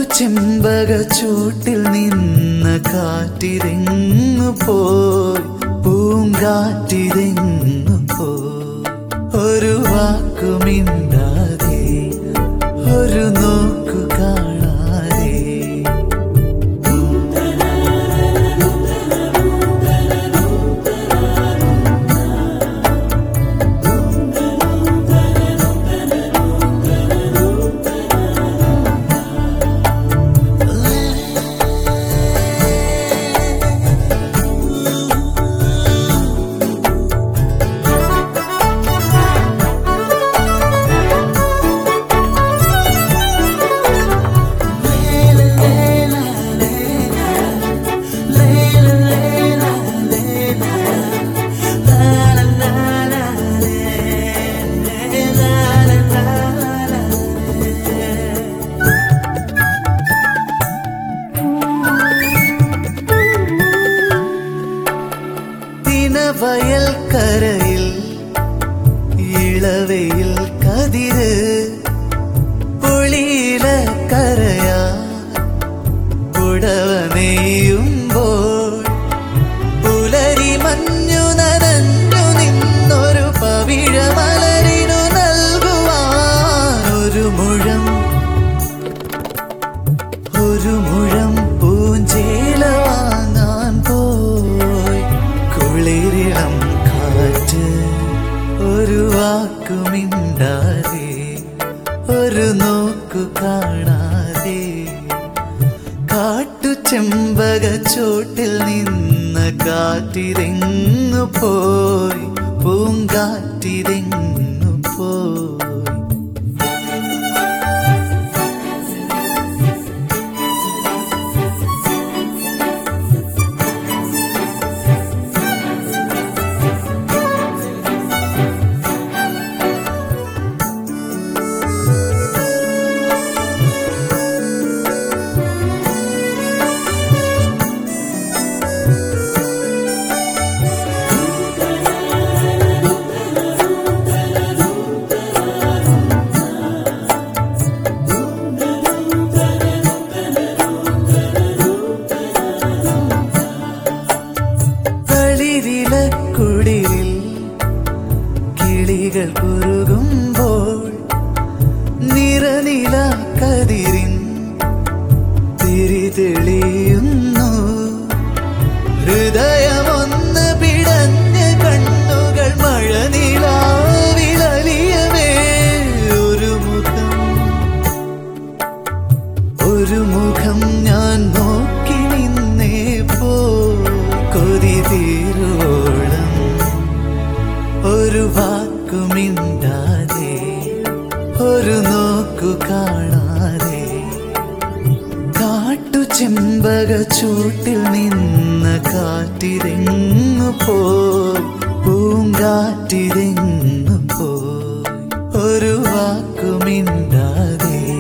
ചെമ്പക ചൂട്ടിൽ നിന്ന് കാറ്റിരെങ്ങു പോയി പൂങ്കാറ്റിരെങ്ങു പോയി ഒരു വാക്കുമിണ്ടാതെ ഒരു നോക്കു കാണാതെ തിനവയൽ കരയിൽ ഇളവയിൽ കതിര് പൊളിയില കരയാ പുടവ നെയ്യുമ്പോൾ പുലരി മഞ്ഞു നനഞ്ഞു നിന്നൊരു പവിഴമലരിനു നൽകുവാൻ ഒരു മുഴം ഒരു മുഴം പൂഞ്ചേല വാങ്ങാൻ പോയി കുളിരിളം കാറ്റ് ഒരു വാക്കുമിണ്ടാതെ ഒരു നോക്കു കാണാതെ കാട്ടു ചെമ്പക ചോട്ടിൽ നിന്ന് കാറ്റിരെങ്ങു പോയി പൂങ്കാറ്റിരെങ്ങു പോയി തളിരിലക്കുടിലിൽ കിളികൾ കുറുകുമ്പോൾ നിറനില കതിരിൻ തിരി തെളിയുന്നു ഹൃദയമൊന്ന് പിടഞ്ഞ കണ്ണുകൾ മഴനിലാവിലലിയവേ ഒരു മുഖം ഒരു മുഖം ഞാൻ നോക്കി നിന്നേ പോ കൊതി തീരോളം ഒരു വാക്കുമിണ്ടാതെ ഒരു നോക്കു കാണാതെ കാട്ടു ചെമ്പക ചൂട്ടിൽ നിന്ന് കാറ്റിരെങ്ങു പോയി പൂങ്കാറ്റിരെങ്ങു പോയി ഒരു വാക്കുമിണ്ടാതെ